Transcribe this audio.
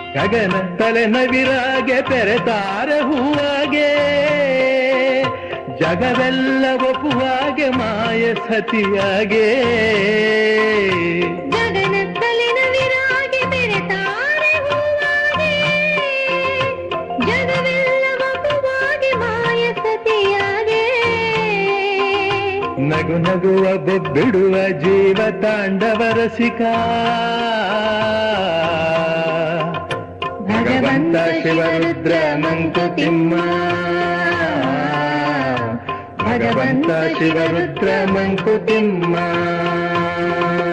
ಗಗನ ತಲೆ ನವಿರಾಗೆ ಬೆರೆತಾರೆ ಹೂವಾಗೆ ಜಗವೆಲ್ಲ ಒಪ್ಪುವಾಗೆ ಮಾಯ ಸತಿಯಾಗೆ ಗಗನತ್ತಲಿನ ವಿರಾಗೆ ಬೆರೆತಾರೆ ಹೂವಾಗೆ ಜಗವೆಲ್ಲ ಮಗುವಾಗಿ ಮಾಯ ಸತಿಯಾಗೆ ನಗು ನಗುವ ಬೊಬ್ಬಿಡುವ ಜೀವ ತಾಂಡವ ರಸಿಕ ಭಗವಂತ ಶಿವರುದ್ರ ಮಂಕುತಿಮ್ಮ ಭಗವಂತ ಶಿವರುದ್ರ ಮಂಕುತಿಮ್ಮ